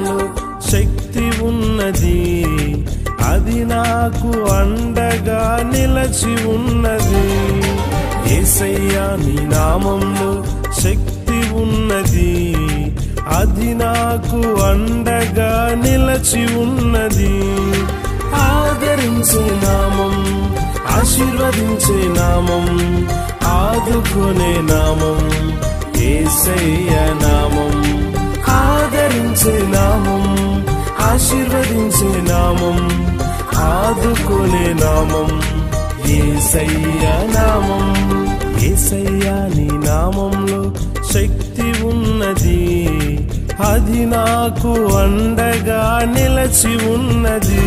నామంలో శక్తి ఉన్నది అది నాకు అండగా నిలచి ఉన్నది ఏసయ్యా నీ నామంలో శక్తి ఉన్నది అది నాకు అండగా నిలచి ఉన్నది ఆదరించే నామం ఆశీర్వదించే నామం ఆదుకునే నామం ఏసయ్య నామం ఆదరించే నామం ఆశీర్వదించే నామం ఆదుకునే నామం ఏసయ్య నామం ఏసయ్య నీ నామంలో శక్తి ఉన్నది అది నాకు అండగా నిలచి ఉన్నది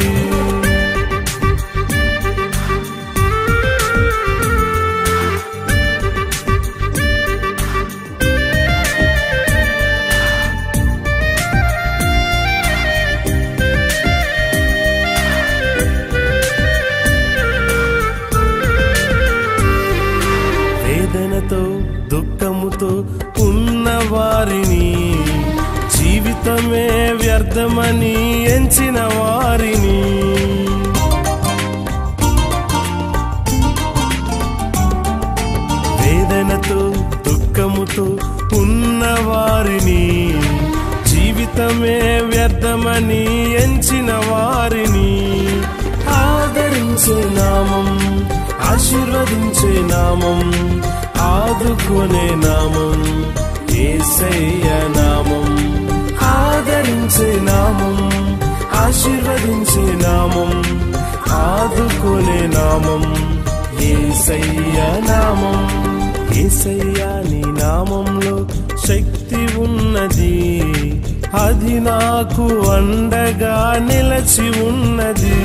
వేదనతో దుఃఖముతో ఉన్న వారిని జీవితమే వ్యర్థమని ఎంచిన వారిని వేదనతో దుఃఖముతో ఉన్న వారిని జీవితమే వ్యర్థమని ఎంచిన వారిని ఆదరించే నామం ఆశీర్వదించే నామం ఆదుకునే నామం ఏసయ్య నామం ఆదరించే నామం ఆశీర్వదించే నామం ఆదుకునే నామం ఏసయ్య నామం ఏసయ్య నీ నామంలో శక్తి ఉన్నది అది నాకు అండగా నిలచి ఉన్నది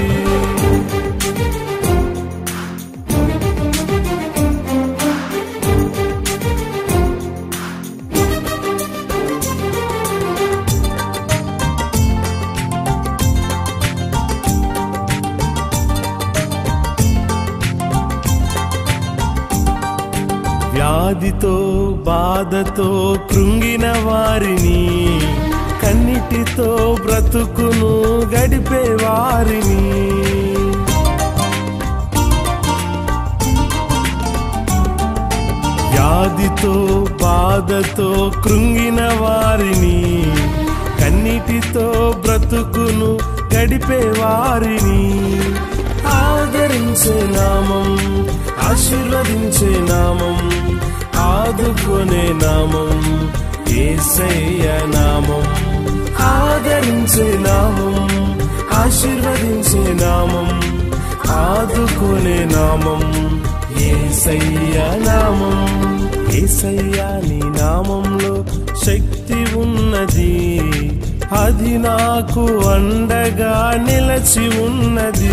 వ్యాధితో బాధతో కృంగిన వారిని కన్నిటితో బ్రతుకును గడిపే వారిని వ్యాధితో బాధతో కృంగిన వారిని కన్నిటితో బ్రతుకును గడిపే వారిని ఆదరించే నామం ఆశీర్వదించే నామం ఆదుకునే నామం ఏసయ్య నామం ఆదరించే నామం ఆశీర్వదించే నామం ఆదుకునే నామం ఏసయ్య నామం ఏసయ్య నీ నామంలో శక్తి ఉన్నది అది నాకు అండగా నిలచి ఉన్నది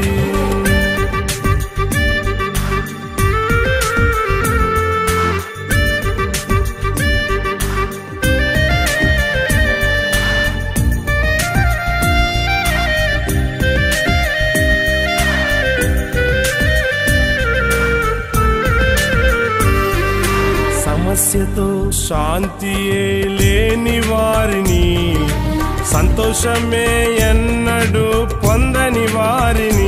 సమస్యతో శాంతియే లేని వారిని సంతోషమే ఎన్నడూ పొందని వారిని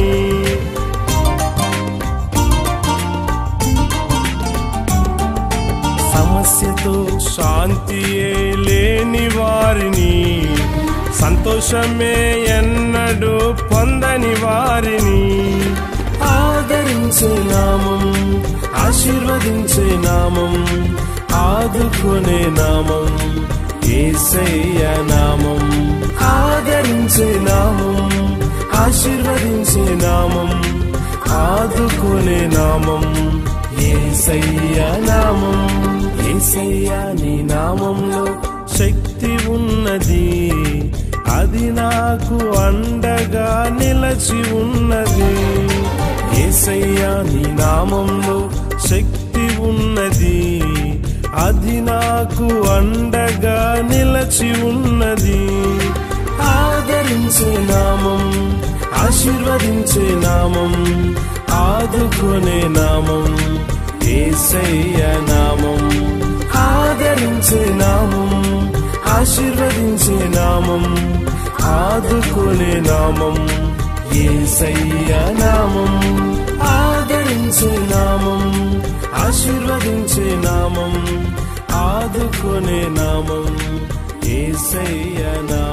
సమస్యతో శాంతియే లేని వారిని సంతోషమే ఎన్నడూ పొందని వారిని ఆదరించే నామం ఆశీర్వదించే నామం ఆదుకునే నామం ఏసయ్య నామం ఆదరించే నామం ఆశీర్వదించే నామం ఆదుకునే నామం ఏసయ్య నామం ఏసయ్య నీ నామంలో శక్తి ఉన్నది అది నాకు అండగా నిలచి ఉన్నది ఏసయ్యా నీ నామంలో శక్తి ఉన్నది అది నాకు అండగా నిలచి ఉన్నది ఆదరించే నామం ఆశీర్వదించే నామం ఆదుకునే నామం ఏసయ్య నామం ఆదరించే నామం ఆశీర్వదించే నామం నామం ఆదుకునే నామం ఏసయ్య నామం ఆదరించే నామం ఆశీర్వదించే నామం ఆదుకునే నామం ఏసయ్య నామం